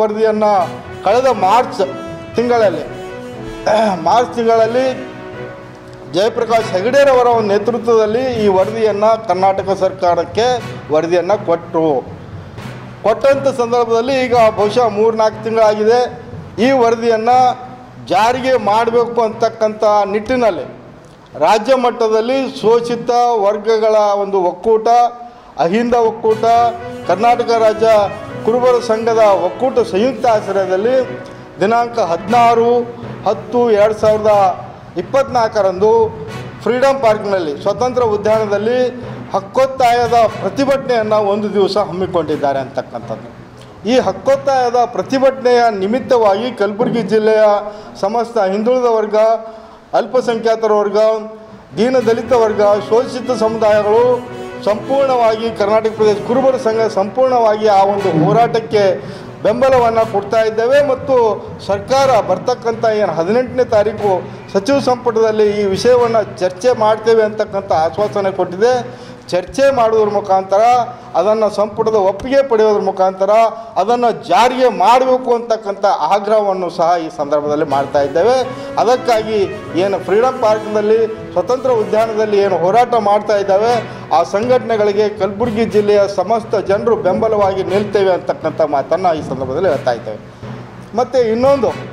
ವರದಿಯನ್ನು ಕಳೆದ ಮಾರ್ಚ್ ತಿಂಗಳಲ್ಲಿ ಮಾರ್ಚ್ ತಿಂಗಳಲ್ಲಿ ಜಯಪ್ರಕಾಶ್ ಹೆಗಡೆರವರ ಒಂದು ನೇತೃತ್ವದಲ್ಲಿ ಈ ವರದಿಯನ್ನು ಕರ್ನಾಟಕ ಸರ್ಕಾರಕ್ಕೆ ವರದಿಯನ್ನು ಕೊಟ್ಟರು ಕೊಟ್ಟಂಥ ಸಂದರ್ಭದಲ್ಲಿ ಈಗ ಬಹುಶಃ ಮೂರು ನಾಲ್ಕು ತಿಂಗಳಾಗಿದೆ ಈ ವರದಿಯನ್ನು ಜಾರಿಗೆ ಮಾಡಬೇಕು ಅಂತಕ್ಕಂಥ ನಿಟ್ಟಿನಲ್ಲಿ ರಾಜ್ಯ ಮಟ್ಟದಲ್ಲಿ ಶೋಷಿತ ವರ್ಗಗಳ ಒಂದು ಒಕ್ಕೂಟ ಅಹಿಂದ ಒಕ್ಕೂಟ ಕರ್ನಾಟಕ ರಾಜ್ಯ ಕುರುಬರ ಸಂಘದ ಒಕ್ಕೂಟ ಸಂಯುಕ್ತ ಆಶ್ರಯದಲ್ಲಿ ದಿನಾಂಕ ಹದಿನಾರು ಹತ್ತು ಎರಡು ಸಾವಿರದ ಇಪ್ಪತ್ತ್ನಾಲ್ಕರಂದು ಫ್ರೀಡಮ್ ಪಾರ್ಕ್ನಲ್ಲಿ ಸ್ವತಂತ್ರ ಉದ್ಯಾನದಲ್ಲಿ ಹಕ್ಕೊತ್ತಾಯದ ಪ್ರತಿಭಟನೆಯನ್ನು ಒಂದು ದಿವಸ ಹಮ್ಮಿಕೊಂಡಿದ್ದಾರೆ ಅಂತಕ್ಕಂಥದ್ದು ಈ ಹಕ್ಕೊತ್ತಾಯದ ಪ್ರತಿಭಟನೆಯ ನಿಮಿತ್ತವಾಗಿ ಕಲಬುರಗಿ ಜಿಲ್ಲೆಯ ಸಮಸ್ತ ಹಿಂದುಳಿದ ವರ್ಗ ಅಲ್ಪಸಂಖ್ಯಾತರ ವರ್ಗ ದೀನದಲಿತ ವರ್ಗ ಶೋಷಿತ ಸಮುದಾಯಗಳು ಸಂಪೂರ್ಣವಾಗಿ ಕರ್ನಾಟಕ ಪ್ರದೇಶ ಕುರುಬರ ಸಂಘ ಸಂಪೂರ್ಣವಾಗಿ ಆ ಒಂದು ಹೋರಾಟಕ್ಕೆ ಬೆಂಬಲವನ್ನು ಕೊಡ್ತಾ ಇದ್ದೇವೆ ಮತ್ತು ಸರ್ಕಾರ ಬರ್ತಕ್ಕಂಥ ಏನು ಹದಿನೆಂಟನೇ ತಾರೀಕು ಸಚಿವ ಸಂಪುಟದಲ್ಲಿ ಈ ವಿಷಯವನ್ನು ಚರ್ಚೆ ಮಾಡ್ತೇವೆ ಅಂತಕ್ಕಂಥ ಆಶ್ವಾಸನೆ ಕೊಟ್ಟಿದೆ ಚರ್ಚೆ ಮಾಡುವುದ್ರ ಮುಖಾಂತರ ಅದನ್ನು ಸಂಪುಟದ ಒಪ್ಪಿಗೆ ಪಡೆಯೋದ್ರ ಮುಖಾಂತರ ಅದನ್ನು ಜಾರಿಗೆ ಮಾಡಬೇಕು ಅಂತಕ್ಕಂಥ ಆಗ್ರಹವನ್ನು ಸಹ ಈ ಸಂದರ್ಭದಲ್ಲಿ ಮಾಡ್ತಾ ಇದ್ದೇವೆ ಅದಕ್ಕಾಗಿ ಏನು ಫ್ರೀಡಮ್ ಪಾರ್ಕ್ನಲ್ಲಿ ಸ್ವತಂತ್ರ ಉದ್ಯಾನದಲ್ಲಿ ಏನು ಹೋರಾಟ ಮಾಡ್ತಾ ಇದ್ದಾವೆ ಆ ಸಂಘಟನೆಗಳಿಗೆ ಕಲಬುರಗಿ ಜಿಲ್ಲೆಯ ಸಮಸ್ತ ಜನರು ಬೆಂಬಲವಾಗಿ ನಿಲ್ತೇವೆ ಅಂತಕ್ಕಂಥ ಮಾತನ್ನು ಈ ಸಂದರ್ಭದಲ್ಲಿ ಹೇಳ್ತಾ ಇದ್ದೇವೆ ಮತ್ತು ಇನ್ನೊಂದು